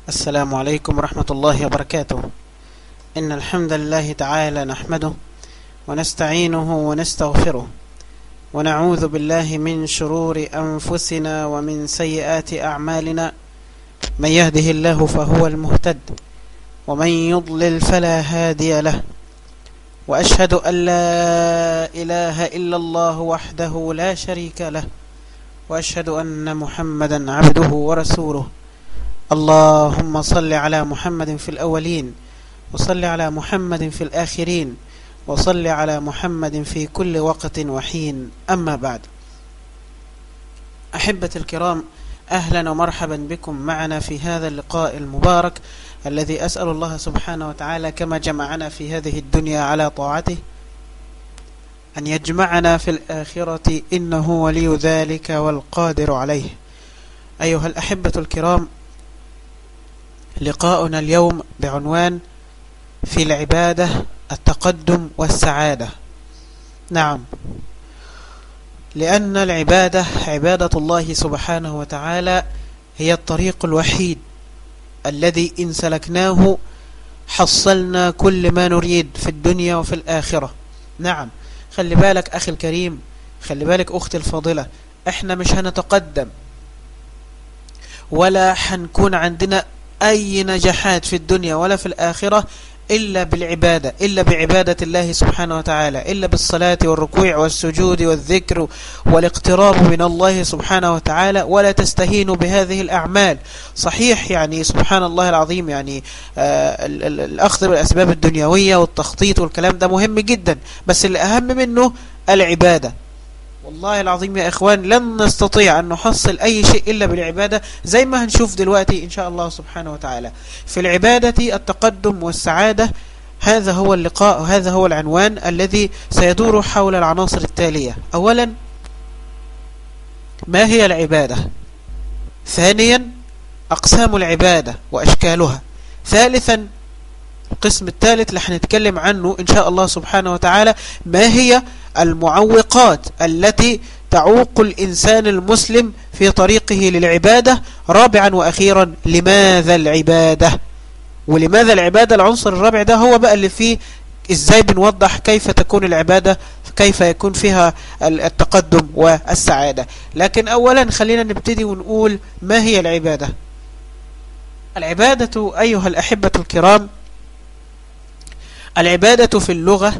السلام عليكم ورحمة الله وبركاته إن الحمد لله تعالى نحمده ونستعينه ونستغفره ونعوذ بالله من شرور أنفسنا ومن سيئات أعمالنا من يهده الله فهو المهتد ومن يضلل فلا هادي له وأشهد أن لا إله إلا الله وحده لا شريك له وأشهد أن محمدا عبده ورسوله اللهم صل على محمد في الأولين وصل على محمد في الآخرين وصل على محمد في كل وقت وحين أما بعد أحبة الكرام أهلا ومرحبا بكم معنا في هذا اللقاء المبارك الذي أسأل الله سبحانه وتعالى كما جمعنا في هذه الدنيا على طاعته أن يجمعنا في الآخرة إنه ولي ذلك والقادر عليه أيها الأحبة الكرام لقاؤنا اليوم بعنوان في العبادة التقدم والسعادة نعم لأن العبادة عبادة الله سبحانه وتعالى هي الطريق الوحيد الذي إن سلكناه حصلنا كل ما نريد في الدنيا وفي الآخرة نعم خلي بالك أخي الكريم خلي بالك أختي الفاضلة احنا مش هنتقدم ولا حنكون عندنا أي نجاحات في الدنيا ولا في الآخرة إلا بالعبادة إلا بعبادة الله سبحانه وتعالى إلا بالصلاة والركوع والسجود والذكر والاقتراب من الله سبحانه وتعالى ولا تستهينوا بهذه الأعمال صحيح يعني سبحان الله العظيم يعني آه الأخذ بالأسباب الدنيوية والتخطيط والكلام ده مهم جدا بس الأهم منه العبادة والله العظيم يا إخوان لن نستطيع أن نحصل أي شيء إلا بالعبادة زي ما هنشوف دلوقتي إن شاء الله سبحانه وتعالى في العبادة التقدم والسعادة هذا هو اللقاء وهذا هو العنوان الذي سيدور حول العناصر التالية أولا ما هي العبادة ثانيا أقسام العبادة وأشكالها ثالثا القسم الثالث اللي هنتكلم عنه إن شاء الله سبحانه وتعالى ما هي المعوقات التي تعوق الإنسان المسلم في طريقه للعبادة رابعا وأخيرا لماذا العبادة ولماذا العبادة العنصر الرابع ده هو بقى اللي فيه إزاي بنوضح كيف تكون العبادة كيف يكون فيها التقدم والسعادة لكن أولا خلينا نبتدي ونقول ما هي العبادة العبادة أيها الأحبة الكرام العبادة في اللغة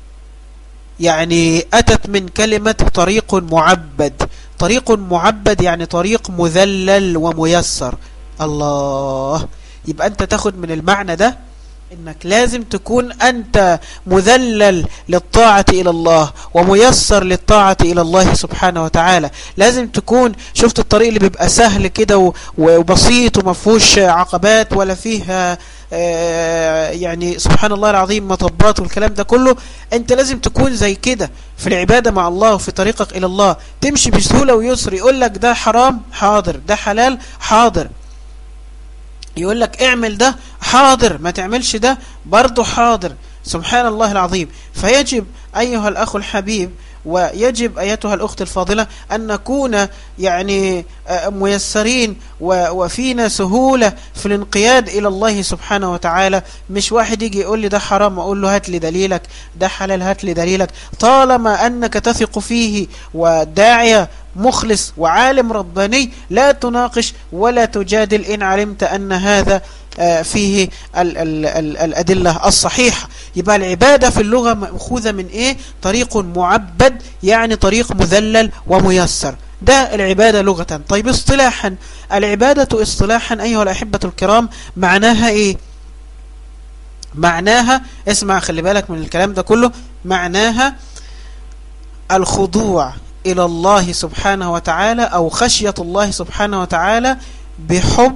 يعني أتت من كلمة طريق معبد طريق معبد يعني طريق مذلل وميسر الله يبقى أنت تاخد من المعنى ده إنك لازم تكون أنت مذلل للطاعة إلى الله وميسر للطاعة إلى الله سبحانه وتعالى لازم تكون شفت الطريق اللي بيبقى سهل كده وبسيط ومفهوش عقبات ولا فيه يعني سبحان الله العظيم مطبات والكلام ده كله انت لازم تكون زي كده في العبادة مع الله وفي طريقك إلى الله تمشي بسهولة ويسر يقول لك ده حرام حاضر ده حلال حاضر يقول لك اعمل ده حاضر ما تعملش ده برضه حاضر سبحان الله العظيم فيجب أيها الأخ الحبيب ويجب أيتها الأخت الفاضلة أن نكون يعني ميسرين وفينا سهولة في الانقياد إلى الله سبحانه وتعالى مش واحد يجي يقول لي ده حرام أقول له هات لي دليلك ده حلال هات لي دليلك طالما أنك تثق فيه وداعية مخلص وعالم رباني لا تناقش ولا تجادل إن علمت أن هذا فيه ال ال ال الأدلة الصحيحة يبقى العبادة في اللغة مأخوذة من إيه طريق معبد يعني طريق مذلل وميسر ده العبادة لغة طيب اصطلاحا العبادة اصطلاحا أيها الأحبة الكرام معناها إيه معناها اسمع خلي بالك من الكلام ده كله معناها الخضوع إلى الله سبحانه وتعالى أو خشية الله سبحانه وتعالى بحب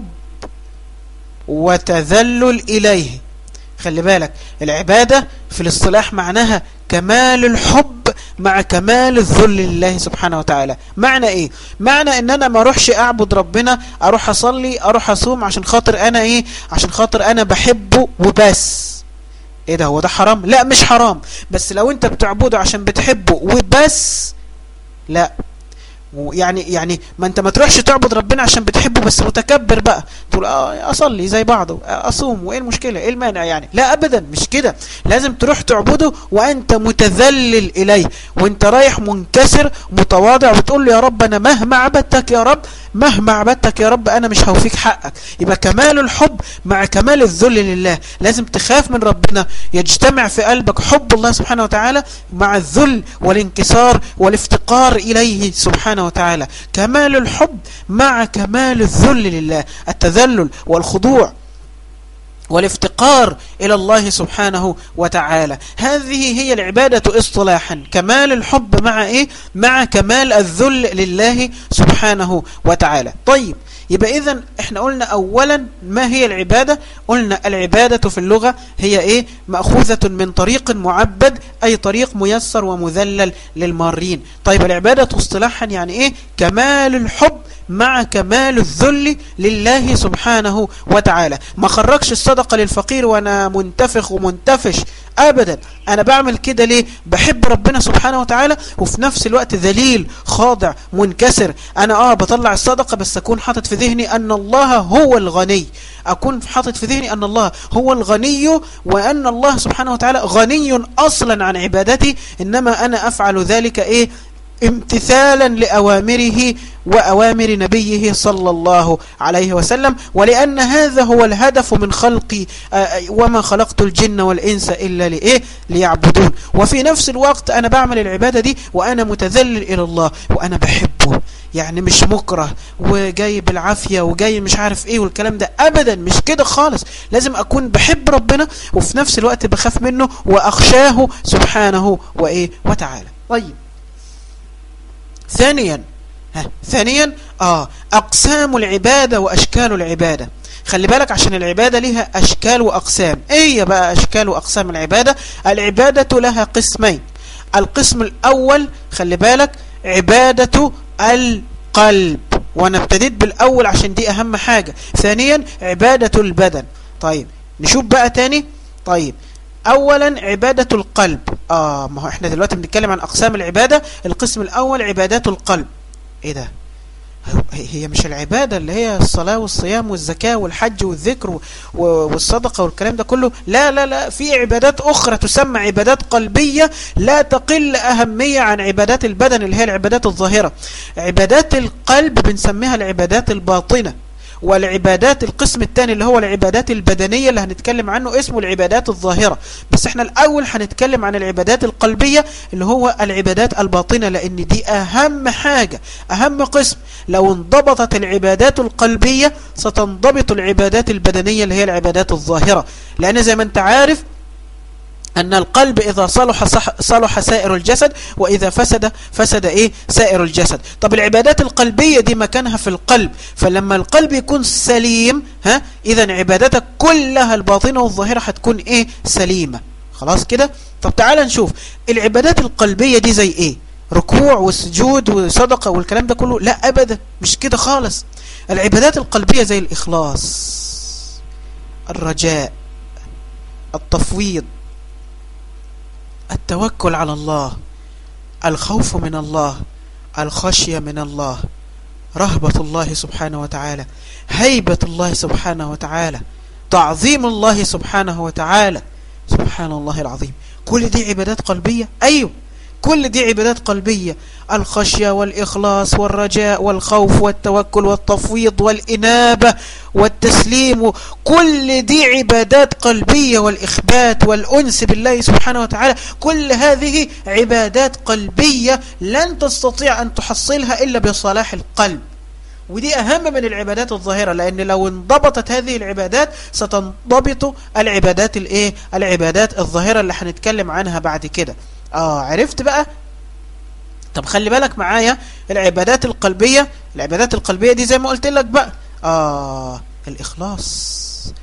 وتذلل إليه خلي بالك العبادة في الاصطلاح معناها كمال الحب مع كمال الذل لله سبحانه وتعالى معنى ايه معنى ان انا ما اروحش اعبد ربنا اروح اصلي اروح اصوم عشان خاطر انا ايه عشان خاطر انا بحبه وبس ايه ده هو ده حرام لا مش حرام بس لو انت بتعبده عشان بتحبه وبس لا يعني يعني ما انت ما تروحش تعبد ربنا عشان بتحبه بس متكبر بقى تقول آه اصلي زي بعضه اصوم وايه المشكله ايه المانع يعني لا ابدا مش كده لازم تروح تعبده وانت متذلل اليه وانت رايح منكسر متواضع وتقول له يا رب انا مهما عبدتك يا رب مهما عبدتك يا رب انا مش هوفيك حقك يبقى كمال الحب مع كمال الذل لله لازم تخاف من ربنا يجتمع في قلبك حب الله سبحانه وتعالى مع الذل والانكسار والافتقار اليه سبحانه وتعالى كمال الحب مع كمال الذل لله التذلل والخضوع والافتقار إلى الله سبحانه وتعالى هذه هي العبادة اصطلاحا كمال الحب مع إيه؟ مع كمال الذل لله سبحانه وتعالى طيب يبقى إذن احنا قلنا أولا ما هي العبادة قلنا العبادة في اللغة هي إيه مأخوذة من طريق معبد أي طريق ميسر ومذلل للمارين طيب العبادة اصطلاحا يعني إيه كمال الحب مع كمال الذل لله سبحانه وتعالى ما خرجش الصدقة للفقير وانا منتفخ ومنتفش ابدا انا بعمل كده ليه بحب ربنا سبحانه وتعالى وفي نفس الوقت ذليل خاضع منكسر انا اه بطلع الصدقة بس اكون حاطط في ذهني ان الله هو الغني اكون حاطط في ذهني ان الله هو الغني وان الله سبحانه وتعالى غني اصلا عن عبادتي انما انا افعل ذلك ايه امتثالا لأوامره وأوامر نبيه صلى الله عليه وسلم ولأن هذا هو الهدف من خلقي وما خلقت الجن والإنس إلا لإيه ليعبدون وفي نفس الوقت أنا بعمل العبادة دي وأنا متذلل إلى الله وأنا بحبه يعني مش مكره وجاي بالعافية وجاي مش عارف ايه والكلام ده ابدا مش كده خالص لازم اكون بحب ربنا وفي نفس الوقت بخاف منه واخشاه سبحانه وايه وتعالى طيب ثانيا ها ثانيا اه اقسام العبادة واشكال العبادة خلي بالك عشان العبادة لها اشكال واقسام ايه بقى اشكال واقسام العبادة العبادة لها قسمين القسم الاول خلي بالك عبادة القلب وانا ابتديت بالاول عشان دي اهم حاجة ثانيا عبادة البدن طيب نشوف بقى تاني طيب اولا عبادة القلب اه ما هو احنا دلوقتي بنتكلم عن اقسام العبادة القسم الاول عبادات القلب ايه ده هي مش العبادة اللي هي الصلاة والصيام والزكاة والحج والذكر والصدقة والكلام ده كله لا لا لا في عبادات أخرى تسمى عبادات قلبية لا تقل أهمية عن عبادات البدن اللي هي العبادات الظاهرة عبادات القلب بنسميها العبادات الباطنة والعبادات القسم الثاني اللي هو العبادات البدنية اللي هنتكلم عنه اسمه العبادات الظاهرة بس احنا الأول هنتكلم عن العبادات القلبية اللي هو العبادات الباطنة لأن دي أهم حاجة أهم قسم لو انضبطت العبادات القلبية ستنضبط العبادات البدنية اللي هي العبادات الظاهرة لأن زي ما انت عارف أن القلب إذا صلح صلح سائر الجسد وإذا فسد فسد إيه سائر الجسد طب العبادات القلبية دي مكانها في القلب فلما القلب يكون سليم ها إذا عباداتك كلها الباطنة والظاهرة هتكون إيه سليمة خلاص كده طب تعال نشوف العبادات القلبية دي زي إيه ركوع والسجود وصدقة والكلام ده كله لا أبدا مش كده خالص العبادات القلبية زي الإخلاص الرجاء التفويض التوكل على الله الخوف من الله الخشية من الله رهبة الله سبحانه وتعالى هيبة الله سبحانه وتعالى تعظيم الله سبحانه وتعالى سبحان الله العظيم كل دي عبادات قلبية أيوه كل دي عبادات قلبية الخشية والإخلاص والرجاء والخوف والتوكل والتفويض والإنابة والتسليم كل دي عبادات قلبية والإخبات والأنس بالله سبحانه وتعالى كل هذه عبادات قلبية لن تستطيع أن تحصلها إلا بصلاح القلب ودي أهم من العبادات الظاهرة لأن لو انضبطت هذه العبادات ستنضبط العبادات الايه العبادات الظاهرة اللي هنتكلم عنها بعد كده اه عرفت بقى طب خلي بالك معايا العبادات القلبية العبادات القلبية دي زي ما قلت لك بقى آه الإخلاص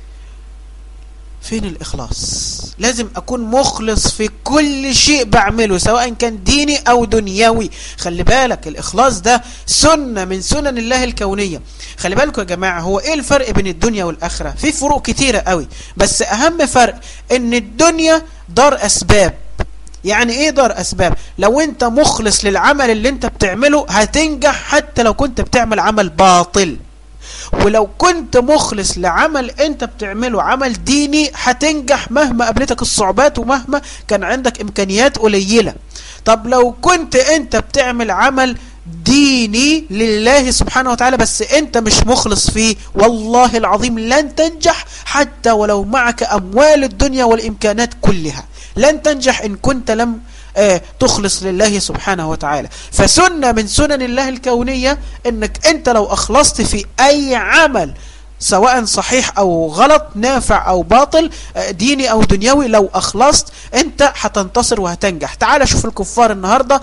فين الإخلاص لازم أكون مخلص في كل شيء بعمله سواء كان ديني أو دنيوي خلي بالك الإخلاص ده سنة من سنن الله الكونية خلي بالكم يا جماعة هو إيه الفرق بين الدنيا والآخرة في فروق كتيرة قوي بس أهم فرق إن الدنيا دار أسباب يعني ايه دار اسباب لو انت مخلص للعمل اللي انت بتعمله هتنجح حتى لو كنت بتعمل عمل باطل ولو كنت مخلص لعمل انت بتعمله عمل ديني هتنجح مهما قابلتك الصعوبات ومهما كان عندك امكانيات قليلة طب لو كنت انت بتعمل عمل ديني لله سبحانه وتعالى بس انت مش مخلص فيه والله العظيم لن تنجح حتى ولو معك اموال الدنيا والامكانات كلها لن تنجح ان كنت لم آه تخلص لله سبحانه وتعالى فسنة من سنن الله الكونية انك انت لو اخلصت في اي عمل سواء صحيح او غلط نافع او باطل ديني او دنيوي لو اخلصت انت هتنتصر وهتنجح تعال شوف الكفار النهاردة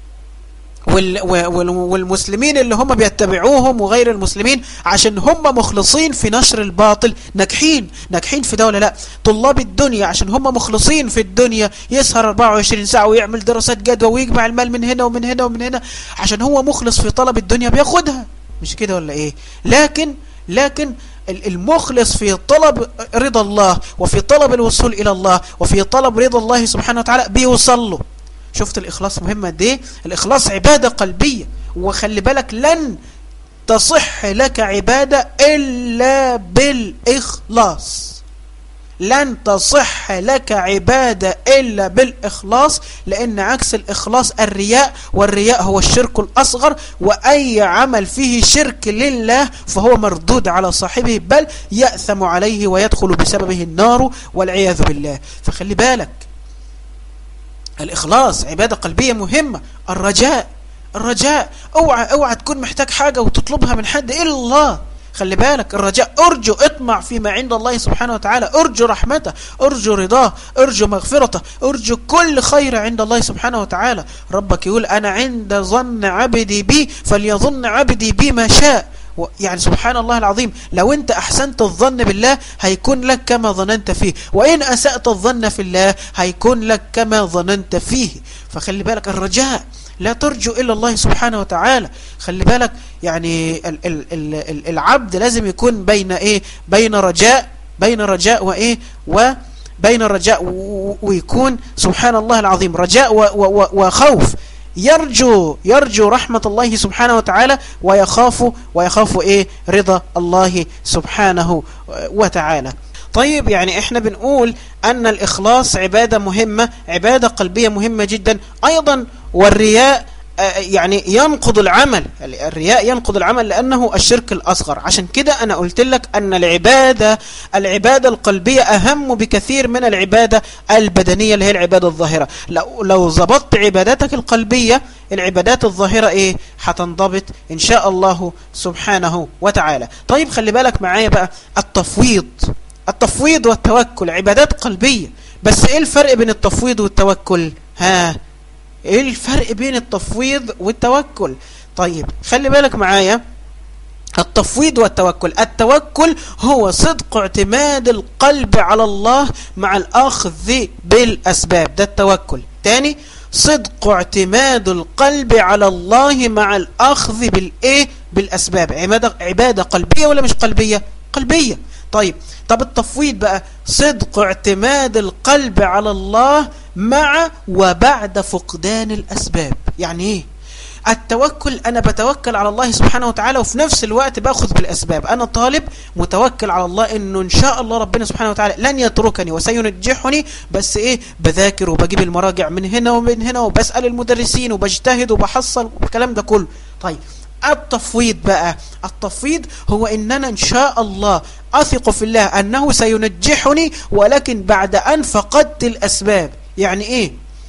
والمسلمين اللي هم بيتبعوهم وغير المسلمين عشان هم مخلصين في نشر الباطل ناجحين ناجحين في دولة لا طلاب الدنيا عشان هم مخلصين في الدنيا يسهر 24 ساعة ويعمل دراسات جدوى ويجمع المال من هنا ومن هنا ومن هنا عشان هو مخلص في طلب الدنيا بياخدها مش كده ولا ايه لكن لكن المخلص في طلب رضا الله وفي طلب الوصول إلى الله وفي طلب رضا الله سبحانه وتعالى بيوصل له شفت الإخلاص مهمة دي الإخلاص عبادة قلبية وخلي بالك لن تصح لك عبادة إلا بالإخلاص لن تصح لك عبادة إلا بالإخلاص لأن عكس الإخلاص الرياء والرياء هو الشرك الأصغر وأي عمل فيه شرك لله فهو مردود على صاحبه بل يأثم عليه ويدخل بسببه النار والعياذ بالله فخلي بالك الإخلاص عبادة قلبية مهمة الرجاء الرجاء اوعى اوعى تكون محتاج حاجة وتطلبها من حد إلا الله خلي بالك الرجاء ارجو اطمع فيما عند الله سبحانه وتعالى ارجو رحمته ارجو رضاه ارجو مغفرته ارجو كل خير عند الله سبحانه وتعالى ربك يقول أنا عند ظن عبدي بي فليظن عبدي بي ما شاء يعني سبحان الله العظيم لو انت احسنت الظن بالله هيكون لك كما ظننت فيه وان اسأت الظن في الله هيكون لك كما ظننت فيه فخلي بالك الرجاء لا ترجو إلا الله سبحانه وتعالى خلي بالك يعني ال ال ال العبد لازم يكون بين إيه بين رجاء بين رجاء وإيه وبين الرجاء ويكون سبحان الله العظيم رجاء وخوف يرجو يرجو رحمة الله سبحانه وتعالى ويخاف ويخاف إيه رضا الله سبحانه وتعالى طيب يعني احنا بنقول ان الاخلاص عبادة مهمة عبادة قلبية مهمة جدا ايضا والرياء يعني ينقض العمل الرياء ينقض العمل لأنه الشرك الأصغر عشان كده أنا قلت لك أن العبادة العبادة القلبية أهم بكثير من العبادة البدنية اللي هي العبادة الظاهرة لو, لو ضبطت عباداتك القلبية العبادات الظاهرة إيه هتنضبط إن شاء الله سبحانه وتعالى طيب خلي بالك معايا بقى التفويض التفويض والتوكل عبادات قلبية بس إيه الفرق بين التفويض والتوكل ها ايه الفرق بين التفويض والتوكل طيب خلي بالك معايا التفويض والتوكل التوكل هو صدق اعتماد القلب على الله مع الأخذ بالأسباب ده التوكل تاني صدق اعتماد القلب على الله مع الأخذ بالإيه بالأسباب عبادة, عبادة قلبية ولا مش قلبية قلبية طيب طب التفويض بقى صدق اعتماد القلب على الله مع وبعد فقدان الأسباب يعني ايه التوكل أنا بتوكل على الله سبحانه وتعالى وفي نفس الوقت باخذ بالأسباب أنا طالب متوكل على الله إنه إن شاء الله ربنا سبحانه وتعالى لن يتركني وسينجحني بس إيه بذاكر وبجيب المراجع من هنا ومن هنا وبسأل المدرسين وبجتهد وبحصل والكلام ده كله طيب التفويض بقى التفويض هو ان انا ان شاء الله اثق في الله انه سينجحني ولكن بعد ان فقدت الاسباب يعني ايه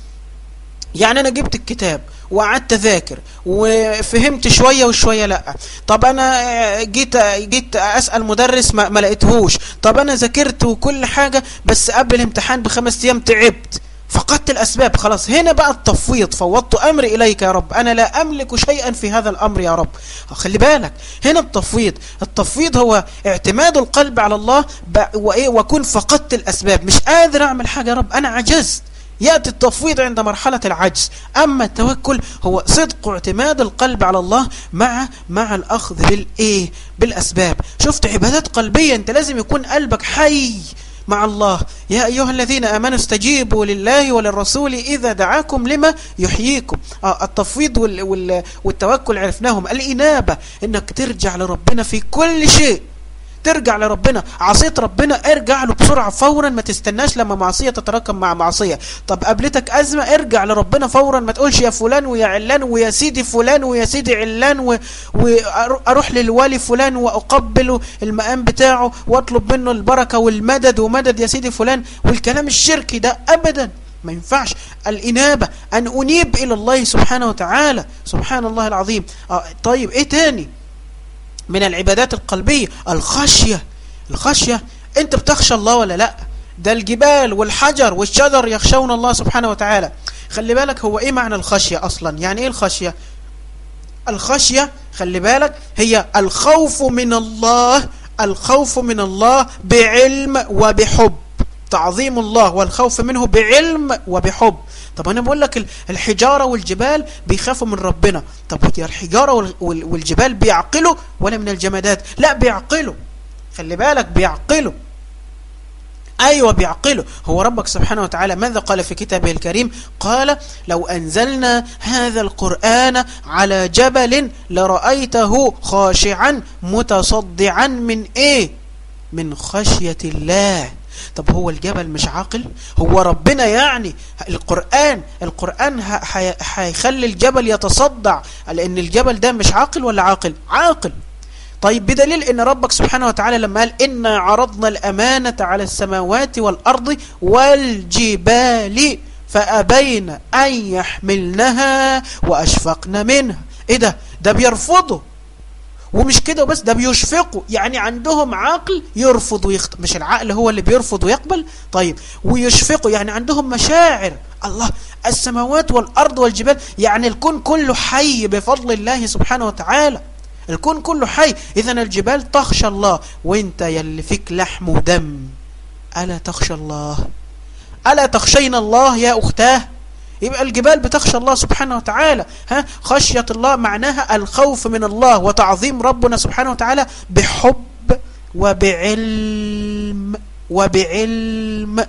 يعني انا جبت الكتاب وقعدت اذاكر وفهمت شوية وشوية لا طب انا جيت جيت اسال مدرس ما, ما لقيتهوش طب انا ذاكرت وكل حاجة بس قبل الامتحان بخمس ايام تعبت فقدت الأسباب خلاص هنا بقى التفويض فوضت أمري إليك يا رب أنا لا أملك شيئا في هذا الأمر يا رب خلي بالك هنا التفويض التفويض هو اعتماد القلب على الله وإيه وكن فقدت الأسباب مش قادر أعمل حاجة يا رب أنا عجزت يأتي التفويض عند مرحلة العجز أما التوكل هو صدق اعتماد القلب على الله مع مع الأخذ بالإيه بالأسباب شفت عبادات قلبية أنت لازم يكون قلبك حي مع الله يا أيها الذين آمنوا استجيبوا لله وللرسول إذا دعاكم لما يحييكم آه التفويض وال وال والتوكل عرفناهم الإنابة إنك ترجع لربنا في كل شيء ترجع لربنا عصيت ربنا ارجع له بسرعة فورا ما تستناش لما معصية تتراكم مع معصية طب قابلتك أزمة ارجع لربنا فورا ما تقولش يا فلان ويا علان ويا سيدي فلان ويا سيدي علان و... وأروح للوالي فلان وأقبله المقام بتاعه واطلب منه البركة والمدد ومدد يا سيدي فلان والكلام الشركي ده أبدا ما ينفعش الإنابة أن أنيب إلى الله سبحانه وتعالى سبحان الله العظيم آه طيب إيه تاني من العبادات القلبية الخشية الخشية انت بتخشى الله ولا لا ده الجبال والحجر والشجر يخشون الله سبحانه وتعالى خلي بالك هو ايه معنى الخشية اصلا يعني ايه الخشية الخشية خلي بالك هي الخوف من الله الخوف من الله بعلم وبحب تعظيم الله والخوف منه بعلم وبحب طب انا بقول لك الحجارة والجبال بيخافوا من ربنا طب يا الحجارة والجبال بيعقلوا ولا من الجمادات لا بيعقلوا خلي بالك بيعقلوا أيوة بيعقلوا هو ربك سبحانه وتعالى ماذا قال في كتابه الكريم قال لو أنزلنا هذا القرآن على جبل لرأيته خاشعا متصدعا من إيه من خشية الله طب هو الجبل مش عاقل هو ربنا يعني القرآن القرآن هيخلي الجبل يتصدع لأن الجبل ده مش عاقل ولا عاقل عاقل طيب بدليل ان ربك سبحانه وتعالى لما قال إنا عرضنا الأمانة على السماوات والأرض والجبال فأبين أن يحملنها وأشفقن منها إيه ده ده بيرفضه ومش كده بس ده بيشفقوا يعني عندهم عقل يرفض ويخطئ مش العقل هو اللي بيرفض ويقبل طيب ويشفقوا يعني عندهم مشاعر الله السماوات والأرض والجبال يعني الكون كله حي بفضل الله سبحانه وتعالى الكون كله حي إذا الجبال تخشى الله وانت يلي فيك لحم ودم ألا تخشى الله ألا تخشين الله يا أختاه يبقى الجبال بتخشى الله سبحانه وتعالى ها خشية الله معناها الخوف من الله وتعظيم ربنا سبحانه وتعالى بحب وبعلم وبعلم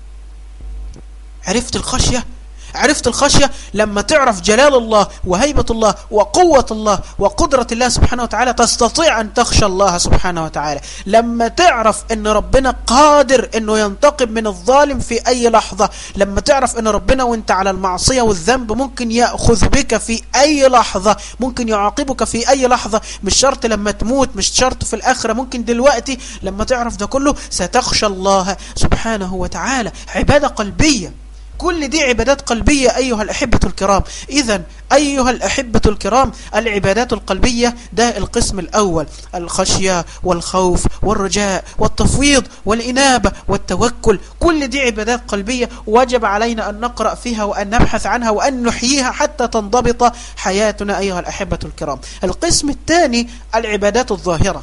عرفت الخشية عرفت الخشية لما تعرف جلال الله وهيبة الله وقوة الله وقدرة الله سبحانه وتعالى تستطيع أن تخشى الله سبحانه وتعالى لما تعرف أن ربنا قادر أنه ينتقم من الظالم في أي لحظة لما تعرف أن ربنا وانت على المعصية والذنب ممكن يأخذ بك في أي لحظة ممكن يعاقبك في أي لحظة مش شرط لما تموت مش شرط في الآخرة ممكن دلوقتي لما تعرف ده كله ستخشى الله سبحانه وتعالى عبادة قلبية كل دي عبادات قلبية أيها الأحبة الكرام إذا أيها الأحبة الكرام العبادات القلبية ده القسم الأول الخشية والخوف والرجاء والتفويض والإنابة والتوكل كل دي عبادات قلبية وجب علينا أن نقرأ فيها وأن نبحث عنها وأن نحييها حتى تنضبط حياتنا أيها الأحبة الكرام القسم الثاني العبادات الظاهرة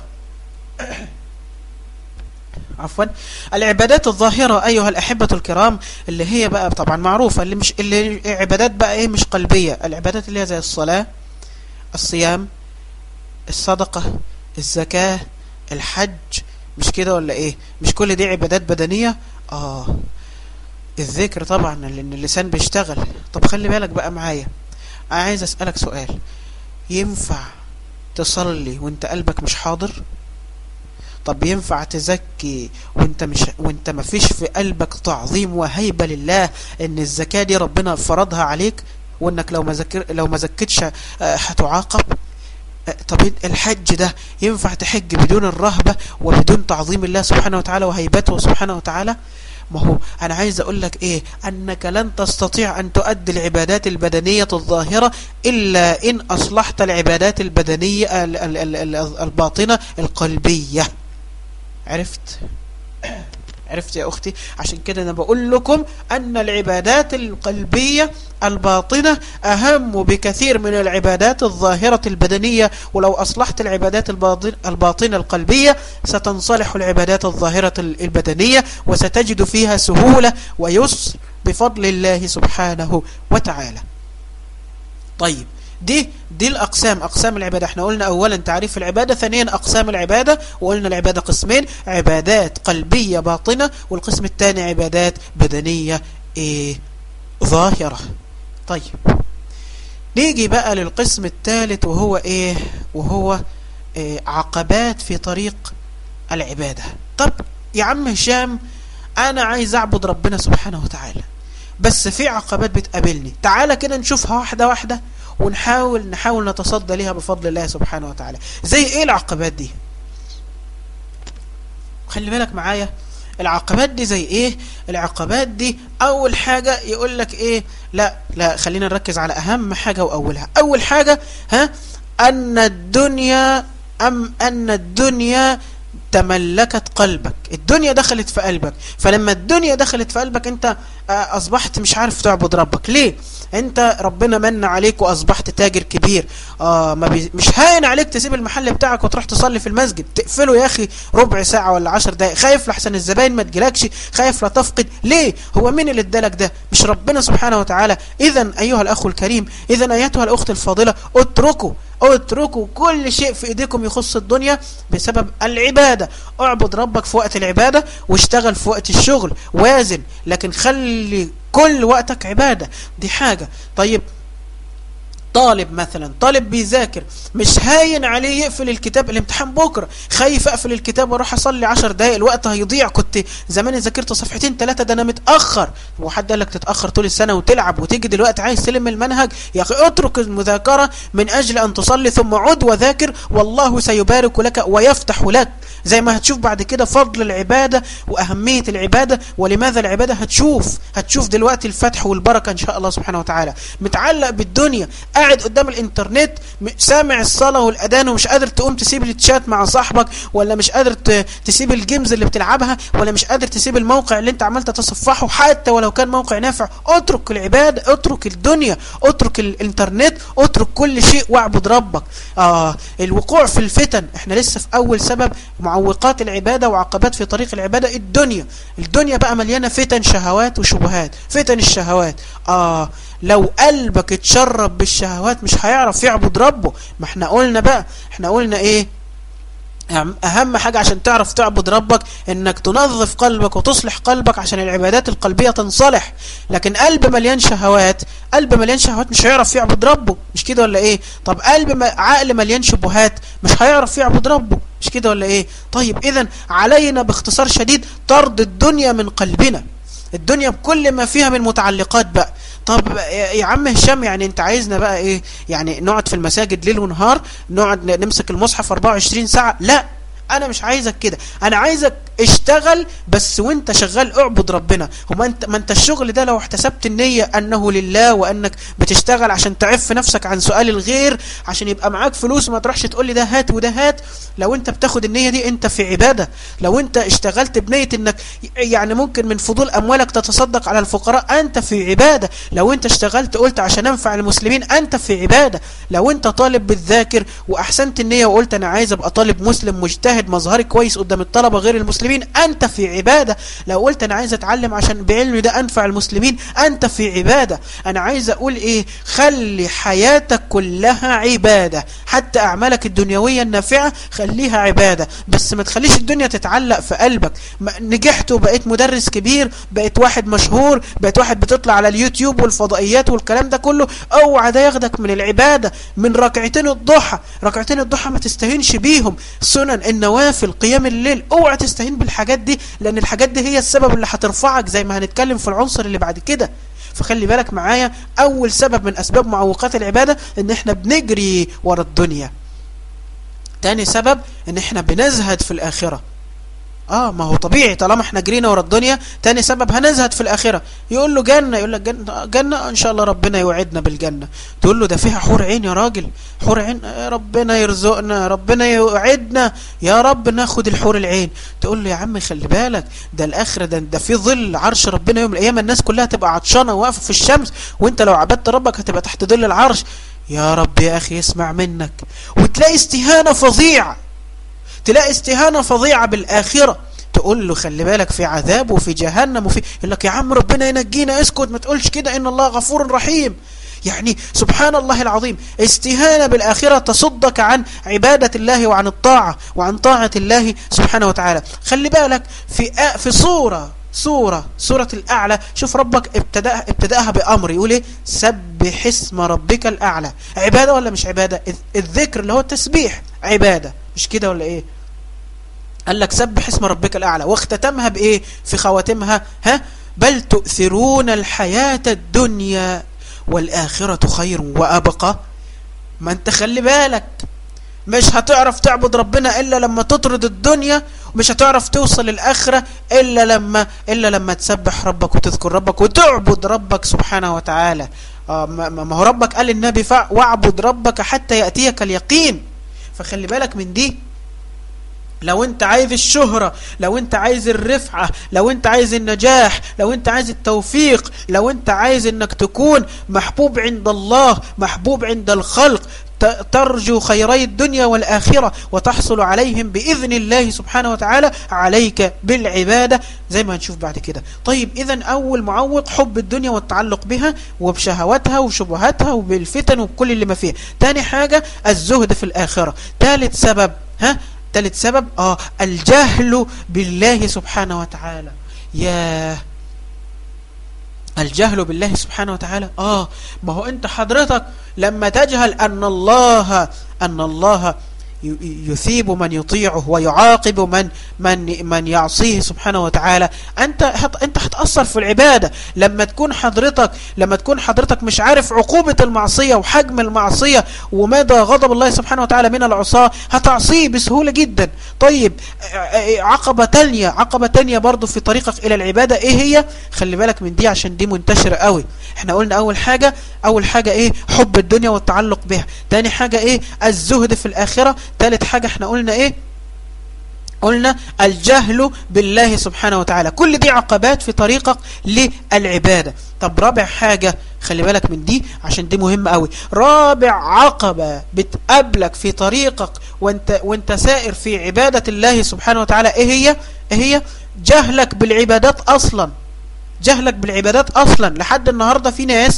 عفوا العبادات الظاهرة أيها الأحبة الكرام اللي هي بقى طبعا معروفة اللي مش اللي عبادات بقى إيه مش قلبية العبادات اللي هي زي الصلاة الصيام الصدقة الزكاة الحج مش كده ولا إيه مش كل دي عبادات بدنية آه الذكر طبعا لأن اللسان بيشتغل طب خلي بالك بقى معايا عايز أسألك سؤال ينفع تصلي وانت قلبك مش حاضر طب ينفع تزكي وانت مش وانت ما فيش في قلبك تعظيم وهيبة لله ان الزكاة دي ربنا فرضها عليك وانك لو ما ذكر لو ما زكتش هتعاقب طب الحج ده ينفع تحج بدون الرهبة وبدون تعظيم الله سبحانه وتعالى وهيبته سبحانه وتعالى ما هو أنا عايز أقول لك إيه أنك لن تستطيع أن تؤدي العبادات البدنية الظاهرة إلا إن أصلحت العبادات البدنية الباطنة القلبية عرفت عرفت يا أختي عشان كده أنا بقول لكم أن العبادات القلبية الباطنة أهم بكثير من العبادات الظاهرة البدنية ولو أصلحت العبادات الباطنة القلبية ستنصلح العبادات الظاهرة البدنية وستجد فيها سهولة ويسر بفضل الله سبحانه وتعالى طيب دي دي الأقسام أقسام العبادة احنا قلنا أولا تعريف العبادة ثانيا أقسام العبادة وقلنا العبادة قسمين عبادات قلبية باطنة والقسم الثاني عبادات بدنية ايه ظاهرة طيب نيجي بقى للقسم الثالث وهو ايه وهو إيه عقبات في طريق العبادة طب يا عم هشام انا عايز اعبد ربنا سبحانه وتعالى بس في عقبات بتقابلني تعالى كده نشوفها واحدة واحدة ونحاول نحاول نتصدى ليها بفضل الله سبحانه وتعالى زي ايه العقبات دي خلي بالك معايا العقبات دي زي ايه العقبات دي اول حاجة يقول لك ايه لا لا خلينا نركز على اهم حاجة واولها اول حاجة ها ان الدنيا ام ان الدنيا تملكت قلبك الدنيا دخلت في قلبك فلما الدنيا دخلت في قلبك انت اصبحت مش عارف تعبد ربك ليه انت ربنا من عليك واصبحت تاجر كبير آه ما بي مش هاين عليك تسيب المحل بتاعك وتروح تصلي في المسجد تقفله يا اخي ربع ساعة ولا عشر دقايق خايف لحسن الزباين ما تجيلكش خايف لا تفقد ليه هو مين اللي ادالك ده مش ربنا سبحانه وتعالى اذا ايها الاخ الكريم اذا ايتها الاخت الفاضلة اتركوا اتركوا كل شيء في ايديكم يخص الدنيا بسبب العبادة اعبد ربك في وقت العبادة واشتغل في وقت الشغل وازن لكن خلي كل وقتك عبادة دي حاجة طيب طالب مثلا طالب بيذاكر مش هاين عليه يقفل الكتاب الامتحان بكرة خايف اقفل الكتاب واروح اصلي عشر دقايق الوقت هيضيع كنت زمان ذاكرت صفحتين ثلاثة ده انا متأخر وحد قال لك تتأخر طول السنة وتلعب وتيجي دلوقتي عايز تلم المنهج يا اخي اترك المذاكرة من اجل ان تصلي ثم عد وذاكر والله سيبارك لك ويفتح لك زي ما هتشوف بعد كده فضل العبادة وأهمية العبادة ولماذا العبادة هتشوف هتشوف دلوقتي الفتح والبركة إن شاء الله سبحانه وتعالى متعلق بالدنيا قاعد قدام الانترنت سامع الصلاة والأذان ومش قادر تقوم تسيب التشات مع صاحبك ولا مش قادر تسيب الجيمز اللي بتلعبها ولا مش قادر تسيب الموقع اللي انت عملت تصفحه حتى ولو كان موقع نافع اترك العبادة اترك الدنيا اترك الانترنت اترك كل شيء واعبد ربك آه الوقوع في الفتن احنا لسه في أول سبب معوقات العبادة وعقبات في طريق العبادة الدنيا الدنيا بقى مليانة فتن شهوات وشبهات فتن الشهوات آه لو قلبك اتشرب بالشهوات مش هيعرف يعبد ربه ما احنا قلنا بقى احنا قلنا ايه اهم حاجة عشان تعرف تعبد ربك انك تنظف قلبك وتصلح قلبك عشان العبادات القلبية تنصلح لكن قلب مليان شهوات قلب مليان شهوات مش هيعرف يعبد ربه مش كده ولا ايه طب قلب عقل مليان شبهات مش هيعرف يعبد ربه مش كده ولا ايه طيب اذا علينا باختصار شديد طرد الدنيا من قلبنا الدنيا بكل ما فيها من متعلقات بقى طب يا عم هشام يعني انت عايزنا بقى ايه يعني نقعد في المساجد ليل ونهار نقعد نمسك المصحف 24 ساعة لا انا مش عايزك كده انا عايزك اشتغل بس وانت شغال اعبد ربنا هما انت ما انت الشغل ده لو احتسبت النية انه لله وانك بتشتغل عشان تعف نفسك عن سؤال الغير عشان يبقى معاك فلوس ما تروحش تقول لي ده هات وده هات لو انت بتاخد النية دي انت في عبادة لو انت اشتغلت بنية انك يعني ممكن من فضول اموالك تتصدق على الفقراء انت في عبادة لو انت اشتغلت قلت عشان انفع المسلمين انت في عبادة لو انت طالب بتذاكر واحسنت النية وقلت انا عايز ابقى طالب مسلم مجتهد مظهري كويس قدام الطلبة غير المسلمين أنت في عبادة لو قلت أنا عايز أتعلم عشان بعلمي ده أنفع المسلمين أنت في عبادة أنا عايز أقول إيه خلي حياتك كلها عبادة حتى أعمالك الدنيوية النافعة خليها عبادة بس ما تخليش الدنيا تتعلق في قلبك نجحت وبقيت مدرس كبير بقيت واحد مشهور بقيت واحد بتطلع على اليوتيوب والفضائيات والكلام ده كله اوعى ده ياخدك من العبادة من ركعتين الضحى ركعتين الضحى ما تستهينش بيهم سنن النوافل قيام الليل اوعى تستهين بالحاجات دي لان الحاجات دي هي السبب اللي هترفعك زي ما هنتكلم في العنصر اللي بعد كده فخلي بالك معايا اول سبب من اسباب معوقات العبادة ان احنا بنجري ورا الدنيا تاني سبب ان احنا بنزهد في الاخرة اه ما هو طبيعي طالما احنا جرينا ورا الدنيا تاني سبب هنزهد في الاخره يقول له جنه يقول لك جنه جنه ان شاء الله ربنا يوعدنا بالجنه تقول له ده فيها حور عين يا راجل حور عين ربنا يرزقنا ربنا يوعدنا يا رب ناخد الحور العين تقول له يا عم خلي بالك ده الاخره ده ده في ظل عرش ربنا يوم القيامه الناس كلها تبقى عطشانه واقفه في الشمس وانت لو عبدت ربك هتبقى تحت ظل العرش يا رب يا اخي اسمع منك وتلاقي استهانه فظيعه تلاقي استهانة فظيعة بالآخرة تقول له خلي بالك في عذاب وفي جهنم وفي يقول لك يا عم ربنا ينجينا اسكت ما تقولش كده إن الله غفور رحيم يعني سبحان الله العظيم استهانة بالآخرة تصدك عن عبادة الله وعن الطاعة وعن طاعة الله سبحانه وتعالى خلي بالك في في صورة سورة سورة الأعلى شوف ربك ابتدأ ابتدأها بأمر يقول ايه سبح اسم ربك الأعلى عبادة ولا مش عبادة الذكر اللي هو التسبيح عبادة مش كده ولا ايه قال لك سبح اسم ربك الأعلى واختتمها بإيه في خواتمها ها بل تؤثرون الحياة الدنيا والآخرة خير وأبقى ما انت خلي بالك مش هتعرف تعبد ربنا إلا لما تطرد الدنيا ومش هتعرف توصل الآخرة إلا لما, إلا لما تسبح ربك وتذكر ربك وتعبد ربك سبحانه وتعالى آه ما هو ربك قال للنبي واعبد ربك حتى يأتيك اليقين فخلي بالك من دي لو انت عايز الشهرة لو انت عايز الرفعة لو انت عايز النجاح لو انت عايز التوفيق لو انت عايز انك تكون محبوب عند الله محبوب عند الخلق ترجو خيري الدنيا والآخرة وتحصل عليهم بإذن الله سبحانه وتعالى عليك بالعبادة زي ما هنشوف بعد كده طيب إذا أول معوق حب الدنيا والتعلق بها وبشهواتها وشبهاتها وبالفتن وبكل اللي ما فيها تاني حاجة الزهد في الآخرة ثالث سبب ها ثالث سبب آه الجهل بالله سبحانه وتعالى ياه الجهل بالله سبحانه وتعالى آه ما هو أنت حضرتك لما تجهل أن الله أن الله يثيب من يطيعه ويعاقب من من من يعصيه سبحانه وتعالى انت انت هتاثر في العباده لما تكون حضرتك لما تكون حضرتك مش عارف عقوبه المعصيه وحجم المعصيه ومدى غضب الله سبحانه وتعالى من العصاه هتعصيه بسهوله جدا طيب عقبه ثانيه عقبه ثانيه برضه في طريقك الى العباده ايه هي خلي بالك من دي عشان دي منتشره قوي احنا قلنا اول حاجه اول حاجه ايه حب الدنيا والتعلق بها ثاني حاجه ايه الزهد في الاخره ثالث حاجة احنا قلنا ايه قلنا الجهل بالله سبحانه وتعالى كل دي عقبات في طريقك للعبادة طب رابع حاجة خلي بالك من دي عشان دي مهمة قوي رابع عقبة بتقابلك في طريقك وانت, وانت سائر في عبادة الله سبحانه وتعالى ايه هي ايه هي جهلك بالعبادات اصلا جهلك بالعبادات اصلا لحد النهاردة في ناس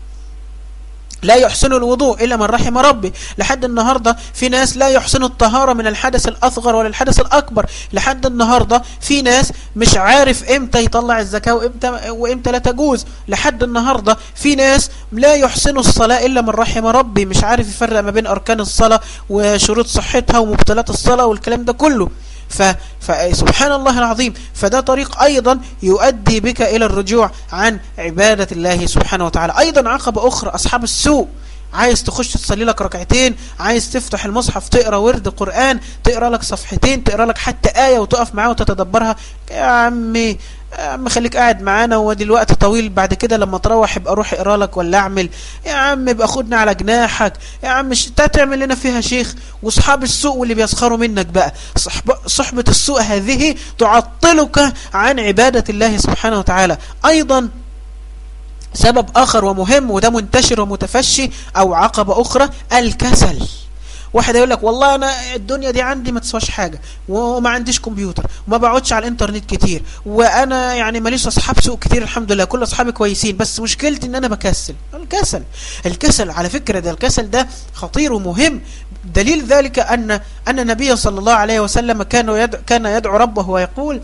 لا يحسن الوضوء إلا من رحم ربي لحد النهاردة في ناس لا يحسن الطهارة من الحدث الأصغر ولا الحدث الأكبر لحد النهاردة في ناس مش عارف إمتى يطلع الزكاة وإمتى, وإمتى لا تجوز لحد النهاردة في ناس لا يحسن الصلاة إلا من رحم ربي مش عارف يفرق ما بين أركان الصلاة وشروط صحتها ومبطلات الصلاة والكلام ده كله فسبحان الله العظيم فده طريق أيضا يؤدي بك إلى الرجوع عن عبادة الله سبحانه وتعالى أيضا عقبة أخرى أصحاب السوء عايز تخش تصلي لك ركعتين عايز تفتح المصحف تقرا ورد قرآن تقرا لك صفحتين تقرا لك حتى آية وتقف معاه وتتدبرها يا عمي يا عم خليك قاعد معانا ودلوقتي طويل بعد كده لما تروح يبقى روح اقرا لك ولا اعمل يا عم يبقى خدنا على جناحك يا عم انت تعمل لنا فيها شيخ واصحاب السوء واللي بيسخروا منك بقى صحب صحبة السوء هذه تعطلك عن عبادة الله سبحانه وتعالى ايضا سبب اخر ومهم وده منتشر ومتفشي او عقبة اخرى الكسل واحد يقول لك والله انا الدنيا دي عندي ما تسواش حاجه وما عنديش كمبيوتر وما بقعدش على الانترنت كتير وانا يعني ماليش اصحاب سوق كتير الحمد لله كل اصحابي كويسين بس مشكلتي ان انا بكسل الكسل الكسل على فكره ده الكسل ده خطير ومهم دليل ذلك ان ان النبي صلى الله عليه وسلم كان يدعو كان يدعو ربه ويقول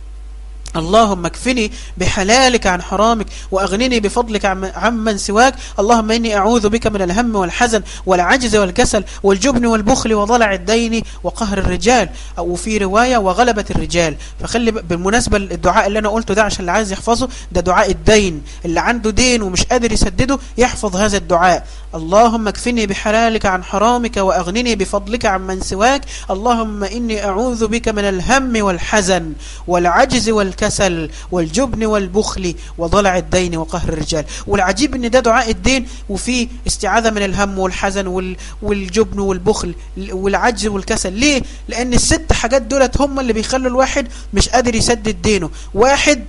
اللهم اكفني بحلالك عن حرامك وأغنني بفضلك عمن سواك اللهم إني أعوذ بك من الهم والحزن والعجز والكسل والجبن والبخل وضلع الدين وقهر الرجال أو في رواية وغلبة الرجال فخلي بالمناسبة الدعاء اللي أنا قلته ده عشان اللي عايز يحفظه ده دعاء الدين اللي عنده دين ومش قادر يسدده يحفظ هذا الدعاء اللهم اكفني بحلالك عن حرامك وأغنني بفضلك عمن سواك اللهم إني أعوذ بك من الهم والحزن والعجز والكسل والجبن والبخل وضلع الدين وقهر الرجال والعجيب ان ده دعاء الدين وفيه استعاذة من الهم والحزن والجبن والبخل والعجز والكسل ليه؟ لأن الست حاجات دولت هم اللي بيخلوا الواحد مش قادر يسدد دينه واحد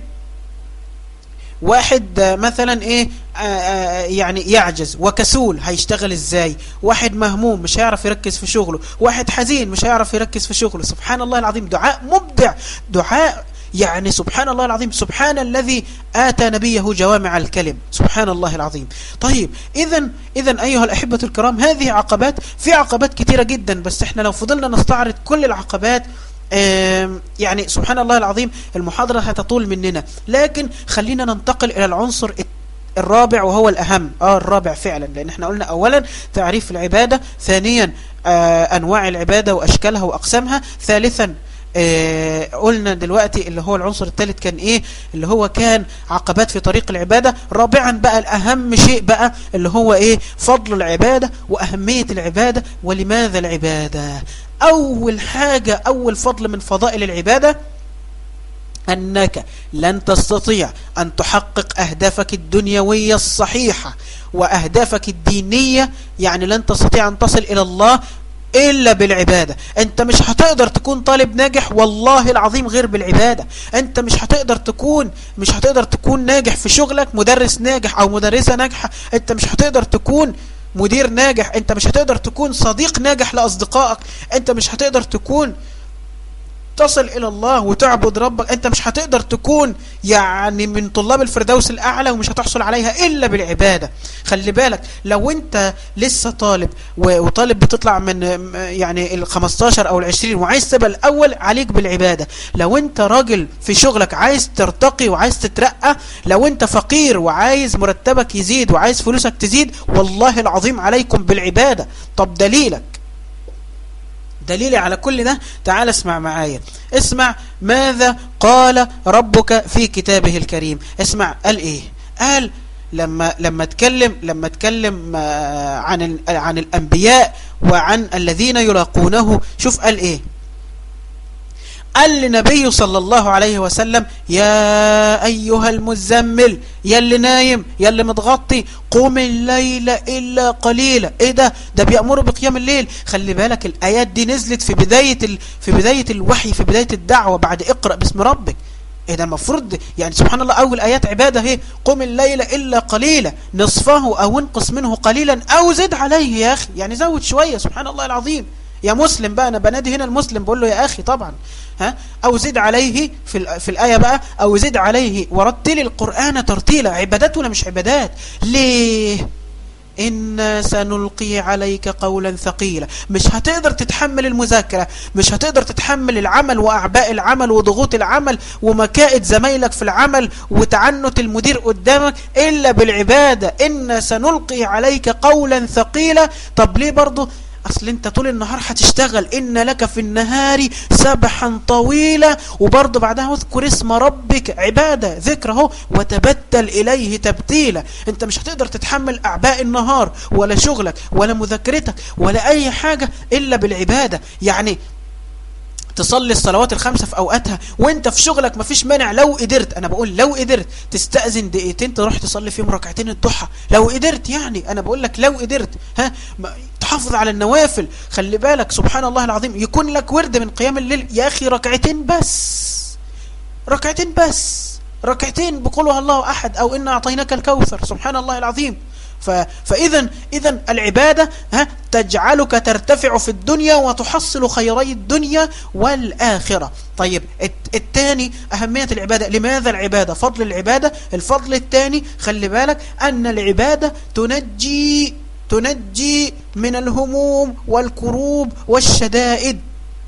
واحد مثلا ايه آآ آآ يعني يعجز وكسول هيشتغل ازاي واحد مهموم مش هيعرف يركز في شغله واحد حزين مش هيعرف يركز في شغله سبحان الله العظيم دعاء مبدع دعاء يعني سبحان الله العظيم سبحان الذي آتى نبيه جوامع الكلم سبحان الله العظيم طيب إذا إذا أيها الأحبة الكرام هذه عقبات في عقبات كثيرة جدا بس احنا لو فضلنا نستعرض كل العقبات يعني سبحان الله العظيم المحاضرة هتطول مننا لكن خلينا ننتقل إلى العنصر الرابع وهو الأهم آه الرابع فعلا لأن احنا قلنا أولا تعريف العبادة ثانيا آه أنواع العبادة وأشكالها وأقسامها ثالثا آه قلنا دلوقتي اللي هو العنصر الثالث كان ايه اللي هو كان عقبات في طريق العبادة رابعا بقى الأهم شيء بقى اللي هو ايه فضل العبادة وأهمية العبادة ولماذا العبادة أول حاجة أول فضل من فضائل العبادة أنك لن تستطيع أن تحقق أهدافك الدنيوية الصحيحة وأهدافك الدينية يعني لن تستطيع أن تصل إلى الله إلا بالعبادة أنت مش هتقدر تكون طالب ناجح والله العظيم غير بالعبادة أنت مش هتقدر تكون مش هتقدر تكون ناجح في شغلك مدرس ناجح أو مدرسة ناجحة أنت مش هتقدر تكون مدير ناجح أنت مش هتقدر تكون صديق ناجح لأصدقائك أنت مش هتقدر تكون تصل إلى الله وتعبد ربك أنت مش هتقدر تكون يعني من طلاب الفردوس الأعلى ومش هتحصل عليها إلا بالعبادة خلي بالك لو أنت لسه طالب وطالب بتطلع من يعني ال 15 أو ال 20 وعايز تبقى الأول عليك بالعبادة لو أنت راجل في شغلك عايز ترتقي وعايز تترقى لو أنت فقير وعايز مرتبك يزيد وعايز فلوسك تزيد والله العظيم عليكم بالعبادة طب دليلك دليلي على كل ده تعال اسمع معايا اسمع ماذا قال ربك في كتابه الكريم اسمع قال ايه قال لما لما اتكلم لما اتكلم عن عن الانبياء وعن الذين يلاقونه شوف قال ايه قال لنبي صلى الله عليه وسلم يا أيها المزمل يا اللي نايم يا اللي متغطي قوم الليل إلا قليلا إيه ده ده بيأمروا بقيام الليل خلي بالك الآيات دي نزلت في بداية ال... في بداية الوحي في بداية الدعوة بعد اقرأ باسم ربك ايه ده المفروض يعني سبحان الله اول ايات عباده اهي قم الليل الا قليلا نصفه او انقص منه قليلا او زد عليه يا اخي يعني زود شويه سبحان الله العظيم يا مسلم بقى انا بنادي هنا المسلم بقول له يا اخي طبعا ها او زد عليه في في الايه بقى او زد عليه ورتل القران ترتيلا عبادات ولا مش عبادات ليه إنا سنلقي عليك قولا ثقيلا مش هتقدر تتحمل المذاكرة مش هتقدر تتحمل العمل وأعباء العمل وضغوط العمل ومكائد زمايلك في العمل وتعنت المدير قدامك إلا بالعبادة إنا سنلقي عليك قولا ثقيلا طب ليه برضو اصل انت طول النهار هتشتغل ان لك في النهار سبحا طويلا وبرضه بعدها اذكر اسم ربك عبادة ذكر اهو وتبتل اليه تبتيلا انت مش هتقدر تتحمل اعباء النهار ولا شغلك ولا مذاكرتك ولا اي حاجة الا بالعبادة يعني تصلي الصلوات الخمسة في أوقاتها وانت في شغلك مفيش مانع لو قدرت أنا بقول لو قدرت تستأذن دقيقتين تروح تصلي فيهم ركعتين الضحى لو قدرت يعني أنا بقول لك لو قدرت ها تحافظ على النوافل خلي بالك سبحان الله العظيم يكون لك ورد من قيام الليل يا أخي ركعتين بس ركعتين بس ركعتين بقولها الله أحد أو إنا أعطيناك الكوثر سبحان الله العظيم فإذا إذا العبادة ها تجعلك ترتفع في الدنيا وتحصل خيري الدنيا والآخرة طيب الثاني أهمية العبادة لماذا العبادة فضل العبادة الفضل الثاني خلي بالك أن العبادة تنجي تنجي من الهموم والكروب والشدائد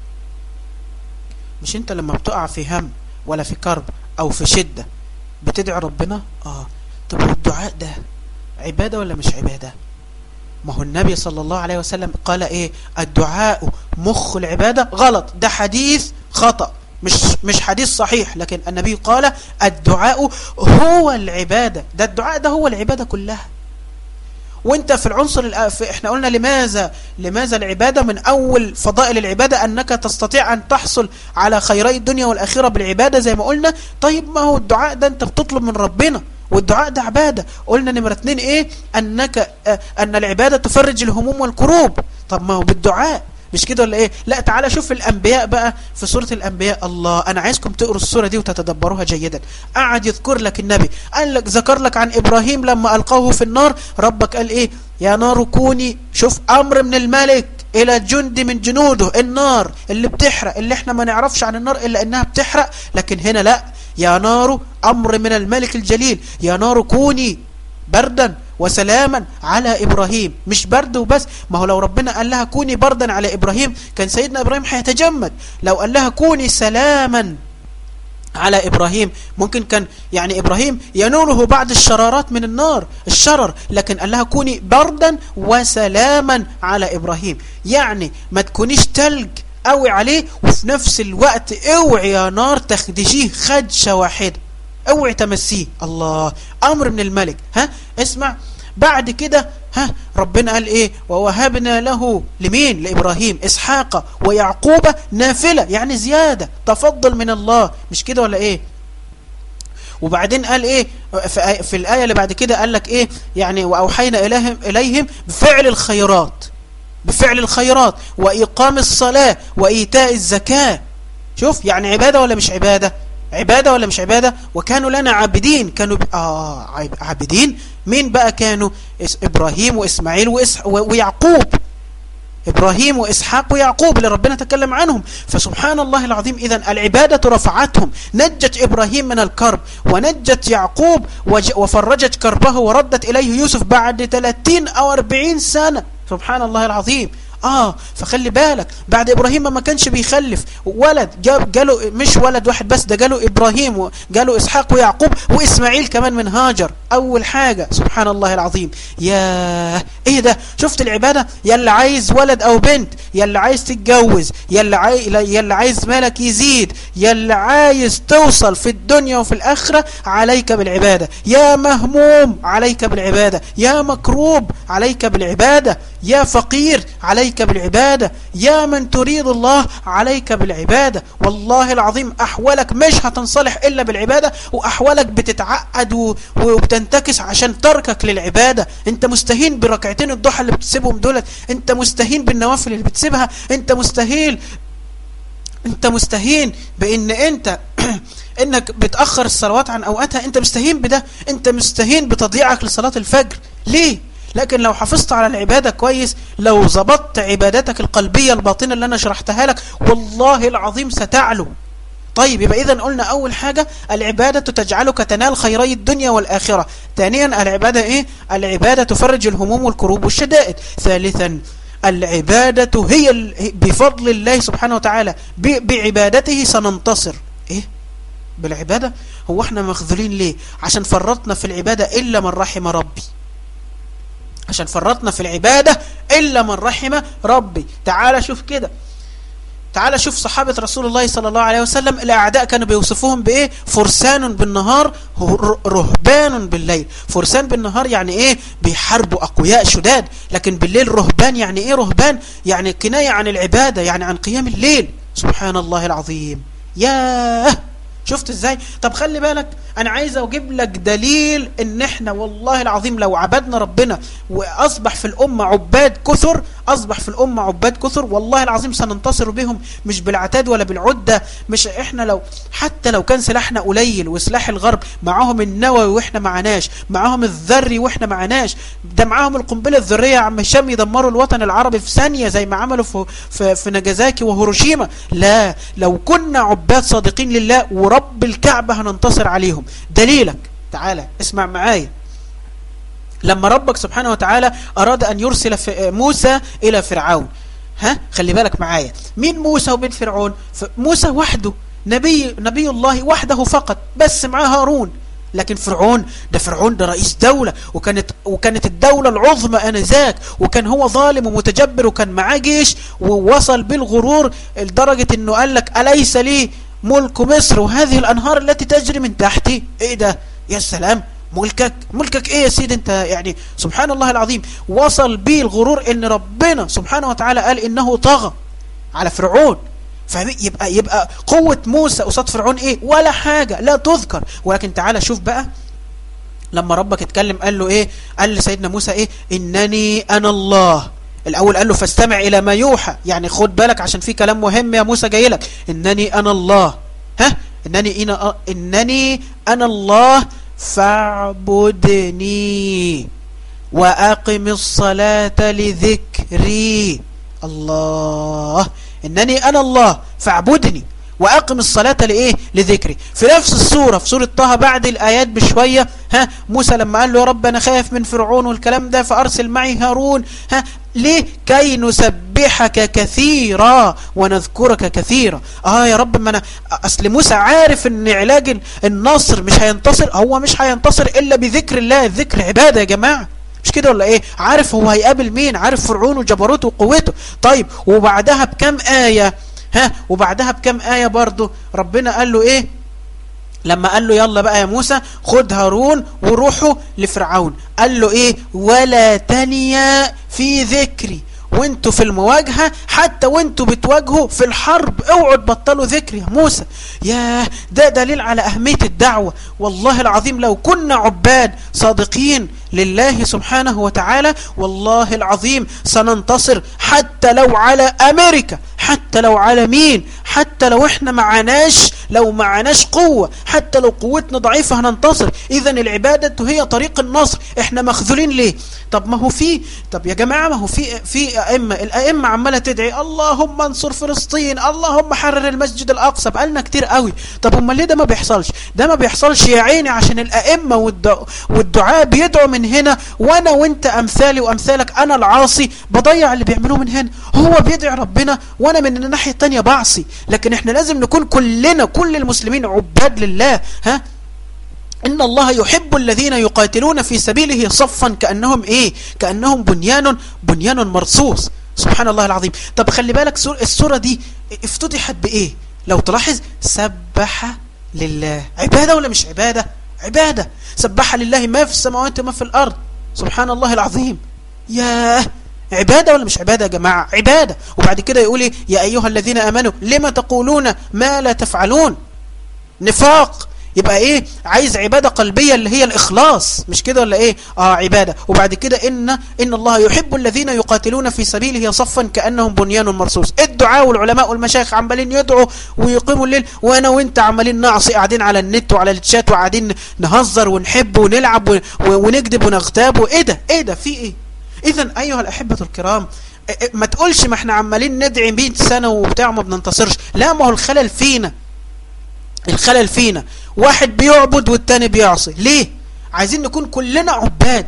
مش انت لما بتقع في هم ولا في كرب او في شدة بتدعي ربنا اه طب الدعاء ده عبادة ولا مش عبادة ما هو النبي صلى الله عليه وسلم قال ايه الدعاء مخ العبادة غلط ده حديث خطأ مش مش حديث صحيح لكن النبي قال الدعاء هو العبادة ده الدعاء ده هو العبادة كلها وانت في العنصر الأف... احنا قلنا لماذا لماذا العبادة من اول فضائل العبادة انك تستطيع ان تحصل على خيري الدنيا والاخرة بالعبادة زي ما قلنا طيب ما هو الدعاء ده انت بتطلب من ربنا والدعاء ده عبادة قلنا نمرة اتنين ايه انك اه ان العبادة تفرج الهموم والكروب طب ما هو بالدعاء مش كده ولا ايه لا تعالى شوف الانبياء بقى في سورة الانبياء الله انا عايزكم تقروا السورة دي وتتدبروها جيدا قعد يذكر لك النبي قال لك ذكر لك عن ابراهيم لما القاه في النار ربك قال ايه يا نار كوني شوف امر من الملك إلى جند من جنوده النار اللي بتحرق اللي احنا ما نعرفش عن النار إلا إنها بتحرق لكن هنا لا يا نار أمر من الملك الجليل يا نار كوني بردا وسلاما على إبراهيم مش برد وبس ما هو لو ربنا قال لها كوني بردا على إبراهيم كان سيدنا إبراهيم هيتجمد لو قال لها كوني سلاما على إبراهيم ممكن كان يعني إبراهيم ينوله بعد الشرارات من النار الشرر لكن قال لها كوني بردا وسلاما على إبراهيم يعني ما تكونيش تلج قوي عليه وفي نفس الوقت اوعي يا نار تخدشيه خدشة واحدة اوعي تمسيه الله امر من الملك ها اسمع بعد كده ها ربنا قال ايه ووهبنا له لمين لابراهيم اسحاق ويعقوب نافله يعني زياده تفضل من الله مش كده ولا ايه وبعدين قال ايه في الايه اللي بعد كده قال لك ايه يعني واوحينا اليهم اليهم بفعل الخيرات بفعل الخيرات واقام الصلاه وايتاء الزكاه شوف يعني عباده ولا مش عباده عبادة ولا مش عبادة وكانوا لنا عابدين كانوا ب... آه عابدين مين بقى كانوا إس... إبراهيم وإسماعيل وإس... و... ويعقوب إبراهيم وإسحاق ويعقوب اللي ربنا تكلم عنهم فسبحان الله العظيم إذا العبادة رفعتهم نجت إبراهيم من الكرب ونجت يعقوب وج... وفرجت كربه وردت إليه يوسف بعد 30 أو 40 سنة سبحان الله العظيم اه فخلي بالك بعد ابراهيم ما كانش بيخلف ولد جاب جاله مش ولد واحد بس ده جاله ابراهيم وجاله اسحاق ويعقوب واسماعيل كمان من هاجر اول حاجة سبحان الله العظيم يا ايه ده شفت العبادة يلا عايز ولد او بنت يلا عايز تتجوز يلا عايز يلا عايز مالك يزيد يلا عايز توصل في الدنيا وفي الاخرة عليك بالعبادة يا مهموم عليك بالعبادة يا مكروب عليك بالعبادة يا فقير عليك بالعبادة يا من تريد الله عليك بالعبادة والله العظيم أحوالك مش هتنصلح إلا بالعبادة وأحوالك بتتعقد وبتنتكس عشان تركك للعبادة انت مستهين بركعتين الضحى اللي بتسيبهم دولت انت مستهين بالنوافل اللي بتسيبها انت مستهيل انت مستهين بان انت انك بتأخر الصلوات عن اوقاتها انت مستهين بده انت مستهين بتضييعك لصلاة الفجر ليه لكن لو حافظت على العبادة كويس لو ظبطت عبادتك القلبية الباطنة اللي أنا شرحتها لك والله العظيم ستعلو طيب يبقى إذن قلنا أول حاجة العبادة تجعلك تنال خيري الدنيا والآخرة ثانيا العبادة إيه؟ العبادة تفرج الهموم والكروب والشدائد ثالثا العبادة هي بفضل الله سبحانه وتعالى بعبادته سننتصر إيه؟ بالعبادة هو احنا مخذولين ليه عشان فرطنا في العبادة إلا من رحم ربي عشان فرطنا في العبادة إلا من رحم ربي تعال شوف كده تعال شوف صحابة رسول الله صلى الله عليه وسلم الأعداء كانوا بيوصفوهم بإيه فرسان بالنهار رهبان بالليل فرسان بالنهار يعني إيه بيحاربوا أقوياء شداد لكن بالليل رهبان يعني إيه رهبان يعني كناية عن العبادة يعني عن قيام الليل سبحان الله العظيم ياه شفت ازاي طب خلي بالك انا عايز اجيب لك دليل ان احنا والله العظيم لو عبدنا ربنا واصبح في الامه عباد كثر اصبح في الامه عباد كثر والله العظيم سننتصر بهم مش بالعتاد ولا بالعده مش احنا لو حتى لو كان سلاحنا قليل وسلاح الغرب معاهم النووي واحنا معناش معاهم الذري واحنا معناش ده معاهم القنبله الذريه يا عم هشام يدمروا الوطن العربي في ثانيه زي ما عملوا في في, في ناجازاكي وهيروشيما لا لو كنا عباد صادقين لله ورب الكعبه هننتصر عليهم دليلك تعالى اسمع معايا لما ربك سبحانه وتعالى أراد أن يرسل موسى إلى فرعون ها خلي بالك معايا مين موسى وبين فرعون موسى وحده نبي نبي الله وحده فقط بس معاه هارون لكن فرعون ده فرعون ده رئيس دولة وكانت وكانت الدولة العظمى انذاك وكان هو ظالم ومتجبر وكان معاه جيش ووصل بالغرور لدرجة انه قال لك أليس لي ملك مصر وهذه الأنهار التي تجري من تحتي ايه ده يا سلام ملكك ملكك ايه يا سيدي انت يعني سبحان الله العظيم وصل بيه الغرور ان ربنا سبحانه وتعالى قال انه طغى على فرعون فيبقى يبقى قوة موسى قصاد فرعون ايه ولا حاجة لا تذكر ولكن تعالى شوف بقى لما ربك اتكلم قال له ايه قال لسيدنا موسى ايه انني انا الله الاول قال له فاستمع الى ما يوحى يعني خد بالك عشان في كلام مهم يا موسى جاي لك انني انا الله ها انني انا انني انا الله فاعبدني واقم الصلاة لذكري الله إنني أنا الله فاعبدني وأقم الصلاة لإيه لذكري في نفس السورة في سورة طه بعد الآيات بشوية ها موسى لما قال له يا رب أنا خايف من فرعون والكلام ده فأرسل معي هارون ها ليه كي نسبحك كثيرا ونذكرك كثيرا آه يا رب ما أنا أصل موسى عارف أن علاج النصر مش هينتصر هو مش هينتصر إلا بذكر الله الذكر عبادة يا جماعة مش كده ولا ايه عارف هو هيقابل مين عارف فرعون وجبروته وقوته طيب وبعدها بكم آية ها وبعدها بكم آية برضو ربنا قال له ايه لما قال له يلا بقى يا موسى خد هارون وروحوا لفرعون قال له ايه ولا تنيا في ذكري وانتوا في المواجهة حتى وانتوا بتواجهوا في الحرب اوعوا تبطلوا ذكر يا موسى ياه ده دليل على أهمية الدعوة والله العظيم لو كنا عباد صادقين لله سبحانه وتعالى والله العظيم سننتصر حتى لو على أمريكا حتى لو على مين حتى لو احنا معناش لو معناش قوة حتى لو قوتنا ضعيفة هننتصر اذا العبادة هي طريق النصر احنا مخذولين ليه طب ما هو في طب يا جماعة ما هو في في ائمة الائمة عمالة تدعي اللهم انصر فلسطين اللهم حرر المسجد الاقصى بقالنا كتير قوي طب امال ليه ده ما بيحصلش ده ما بيحصلش يا عيني عشان الائمة والدعاء بيدعوا من هنا وانا وانت امثالي وامثالك انا العاصي بضيع اللي بيعملوه من هنا هو بيدعي ربنا وانا من الناحية التانية بعصي لكن احنا لازم نكون كلنا كل المسلمين عباد لله ها إن الله يحب الذين يقاتلون في سبيله صفا كأنهم إيه كأنهم بنيان بنيان مرصوص سبحان الله العظيم طب خلي بالك السورة دي افتتحت بإيه لو تلاحظ سبح لله عبادة ولا مش عبادة عبادة سبح لله ما في السماوات وما في الأرض سبحان الله العظيم ياه عبادة ولا مش عبادة يا جماعة عبادة وبعد كده يقول إيه يا أيها الذين أمنوا لما تقولون ما لا تفعلون نفاق يبقى ايه عايز عبادة قلبية اللي هي الاخلاص مش كده ولا ايه اه عبادة وبعد كده ان ان الله يحب الذين يقاتلون في سبيله صفا كأنهم بنيان مرصوص الدعاء والعلماء والمشايخ عمالين يدعوا ويقيموا الليل وانا وانت عمالين نعصي قاعدين على النت وعلى الشات وقاعدين نهزر ونحب ونلعب ونكذب ونغتاب وايه ده ايه ده في ايه اذا ايها الاحبة الكرام ما تقولش ما احنا عمالين ندعي 100 سنة وبتاع ما بننتصرش لا ما هو الخلل فينا الخلل فينا واحد بيعبد والتاني بيعصي ليه عايزين نكون كلنا عباد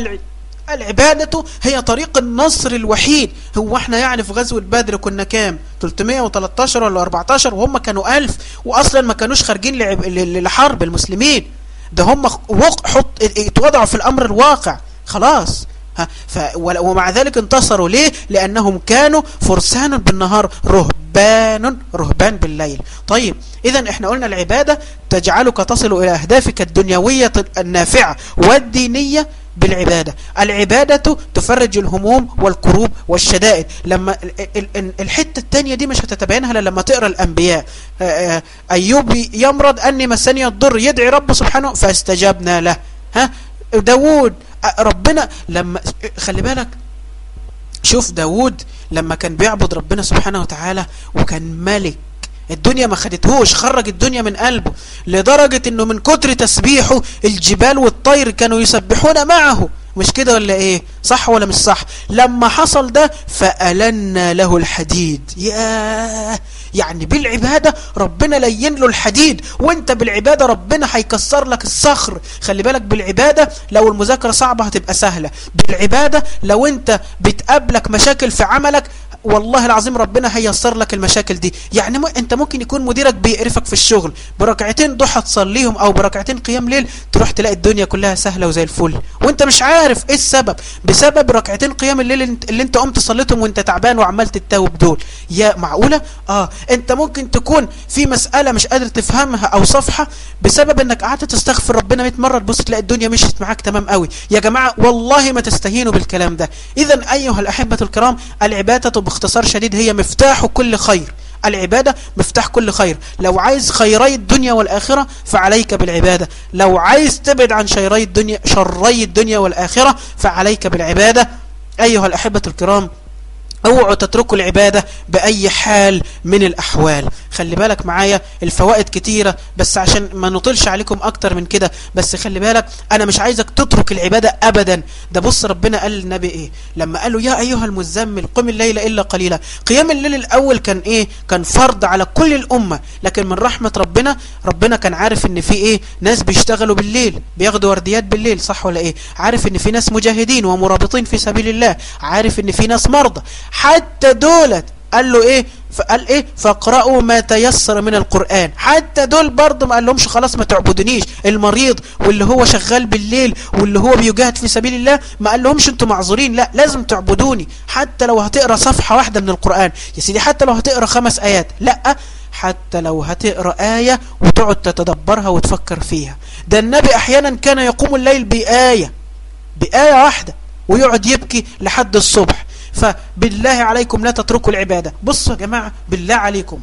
العبادة هي طريق النصر الوحيد هو احنا يعني في غزوة بدر كنا كام 313 ولا 14 وهم كانوا 1000 واصلا ما كانوش خارجين لحرب المسلمين ده هم حط اتوضعوا في الامر الواقع خلاص ف ومع ذلك انتصروا ليه لأنهم كانوا فرسان بالنهار رهبان رهبان بالليل طيب إذا احنا قلنا العبادة تجعلك تصل إلى أهدافك الدنيوية النافعة والدينية بالعبادة العبادة تفرج الهموم والكروب والشدائد لما الحتة التانية دي مش هتتبينها لما تقرأ الأنبياء أيوب يمرض أني مسني الضر يدعي رب سبحانه فاستجبنا له ها داود ربنا لما خلي بالك شوف داود لما كان بيعبد ربنا سبحانه وتعالى وكان ملك الدنيا ما خدتهوش خرج الدنيا من قلبه لدرجة انه من كتر تسبيحه الجبال والطير كانوا يسبحون معه مش كده ولا ايه صح ولا مش صح لما حصل ده فألنا له الحديد ياه يعني بالعبادة ربنا لين له الحديد وانت بالعبادة ربنا هيكسر لك الصخر خلي بالك بالعبادة لو المذاكرة صعبة هتبقى سهلة بالعبادة لو انت بتقابلك مشاكل في عملك والله العظيم ربنا هيسر لك المشاكل دي يعني م... انت ممكن يكون مديرك بيقرفك في الشغل بركعتين ضحى تصليهم او بركعتين قيام ليل تروح تلاقي الدنيا كلها سهلة وزي الفل وانت مش عارف ايه السبب بسبب ركعتين قيام الليل اللي انت قمت صليتهم وانت تعبان وعمال تتاوب دول يا معقولة اه انت ممكن تكون في مسألة مش قادر تفهمها او صفحة بسبب انك قعدت تستغفر ربنا 100 مرة تبص تلاقي الدنيا مشيت معاك تمام قوي يا جماعة والله ما تستهينوا بالكلام ده اذا ايها الاحبة الكرام العبادة باختصار شديد هي مفتاح كل خير العبادة مفتاح كل خير لو عايز خيري الدنيا والآخرة فعليك بالعبادة لو عايز تبعد عن شيري الدنيا شري الدنيا والآخرة فعليك بالعبادة أيها الأحبة الكرام اوعوا تتركوا العبادة بأي حال من الأحوال خلي بالك معايا الفوائد كتيرة بس عشان ما نطلش عليكم أكتر من كده بس خلي بالك أنا مش عايزك تترك العبادة أبدا ده بص ربنا قال للنبي إيه لما قال له يا أيها المزمل قم الليل إلا قليلا قيام الليل الأول كان إيه كان فرض على كل الأمة لكن من رحمة ربنا ربنا كان عارف إن في إيه ناس بيشتغلوا بالليل بياخدوا ورديات بالليل صح ولا إيه عارف إن في ناس مجاهدين ومرابطين في سبيل الله عارف إن في ناس مرضى حتى دولت قال له ايه فقال ايه فاقرأوا ما تيسر من القرآن حتى دول برضه ما قال لهمش خلاص ما تعبدونيش المريض واللي هو شغال بالليل واللي هو بيجاهد في سبيل الله ما قال لهمش انتوا معذورين لا لازم تعبدوني حتى لو هتقرأ صفحة واحدة من القرآن يا سيدي حتى لو هتقرأ خمس آيات لا حتى لو هتقرأ آية وتقعد تتدبرها وتفكر فيها ده النبي أحيانا كان يقوم الليل بآية بآية واحدة ويقعد يبكي لحد الصبح فبالله عليكم لا تتركوا العبادة بصوا يا جماعة بالله عليكم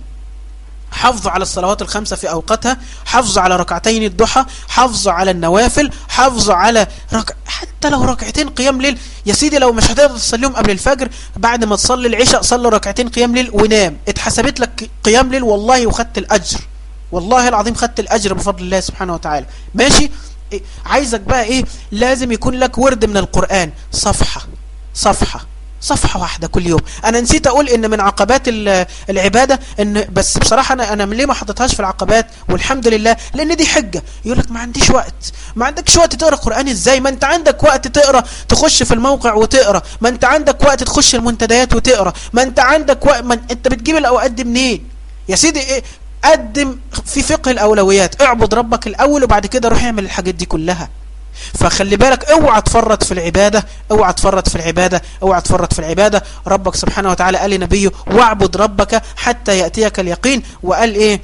حافظوا على الصلوات الخمسة في أوقاتها حافظوا على ركعتين الضحى حافظوا على النوافل حافظوا على رك... حتى لو ركعتين قيام ليل يا سيدي لو مش هتقدر تصليهم قبل الفجر بعد ما تصلي العشاء صلي ركعتين قيام ليل ونام اتحسبت لك قيام ليل والله وخدت الأجر والله العظيم خدت الأجر بفضل الله سبحانه وتعالى ماشي إيه؟ عايزك بقى ايه لازم يكون لك ورد من القرآن صفحة صفحة صفحة واحدة كل يوم انا نسيت اقول ان من عقبات العبادة ان بس بصراحة انا, أنا ليه ما حطيتهاش في العقبات والحمد لله لان دي حجة يقول لك ما عنديش وقت ما عندكش وقت تقرأ قرآن ازاي ما انت عندك وقت تقرأ تخش في الموقع وتقرأ ما انت عندك وقت تخش المنتديات وتقرأ ما انت عندك وقت ما انت بتجيب الاوقات دي منين يا سيدي ايه قدم في فقه الاولويات اعبد ربك الاول وبعد كده روح اعمل الحاجات دي كلها فخلي بالك اوعى تفرط في العبادة اوعى تفرط في العبادة اوعى تفرط في العبادة ربك سبحانه وتعالى قال لنبيه واعبد ربك حتى يأتيك اليقين وقال ايه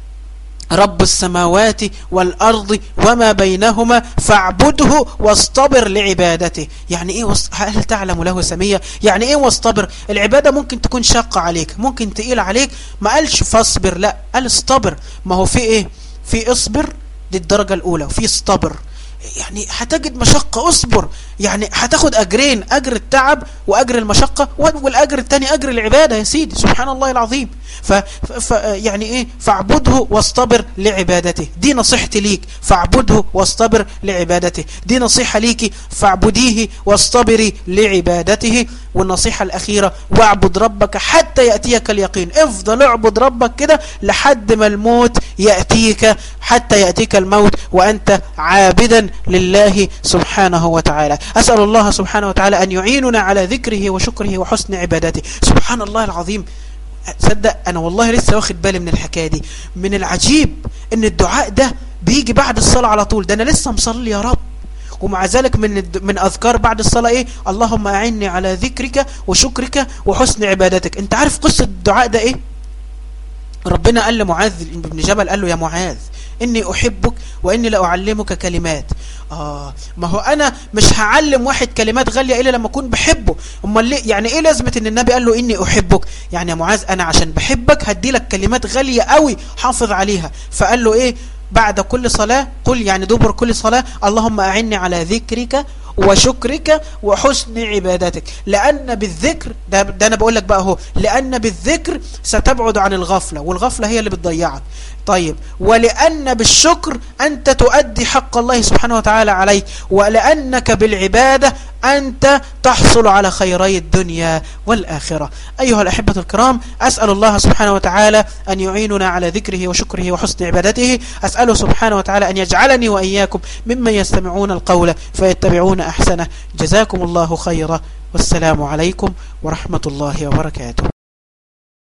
رب السماوات والأرض وما بينهما فاعبده واصطبر لعبادته يعني ايه وص... هل تعلم له سمية يعني ايه واصطبر العبادة ممكن تكون شاقة عليك ممكن تقيل عليك ما قالش فاصبر لا قال اصطبر ما هو في ايه في اصبر دي الدرجة الاولى وفي اصطبر يعني هتجد مشقة اصبر يعني هتاخد اجرين اجر التعب واجر المشقة والاجر الثاني اجر العبادة يا سيدي سبحان الله العظيم ف, ف يعني ايه فاعبده واصطبر لعبادته دي نصيحتي ليك فاعبده واصطبر لعبادته دي نصيحة ليكي فاعبديه واصطبري لعبادته والنصيحة الأخيرة واعبد ربك حتى يأتيك اليقين افضل اعبد ربك كده لحد ما الموت يأتيك حتى يأتيك الموت وأنت عابدا لله سبحانه وتعالى أسأل الله سبحانه وتعالى أن يعيننا على ذكره وشكره وحسن عبادته سبحان الله العظيم صدق أنا والله لسه واخد بالي من الحكاية دي من العجيب أن الدعاء ده بيجي بعد الصلاة على طول ده أنا لسه مصلي يا رب ومع ذلك من من أذكار بعد الصلاة إيه اللهم أعني على ذكرك وشكرك وحسن عبادتك أنت عارف قصة الدعاء ده إيه ربنا قال لمعاذ بن جبل قال له يا معاذ إني أحبك وإني لأعلمك كلمات آه ما هو أنا مش هعلم واحد كلمات غالية إلا لما أكون بحبه أمال ليه يعني إيه لازمة إن النبي قال له إني أحبك يعني يا معاذ أنا عشان بحبك هدي لك كلمات غالية قوي حافظ عليها فقال له إيه بعد كل صلاة قل يعني دبر كل صلاة اللهم أعني على ذكرك وشكرك وحسن عبادتك لأن بالذكر ده, ده أنا بقول لك بقى هو لأن بالذكر ستبعد عن الغفلة والغفلة هي اللي بتضيعك طيب ولأن بالشكر أنت تؤدي حق الله سبحانه وتعالى عليك ولأنك بالعبادة أنت تحصل على خيري الدنيا والآخرة أيها الأحبة الكرام أسأل الله سبحانه وتعالى أن يعيننا على ذكره وشكره وحسن عبادته أسأله سبحانه وتعالى أن يجعلني وإياكم ممن يستمعون القول فيتبعون أحسنه جزاكم الله خيرا والسلام عليكم ورحمة الله وبركاته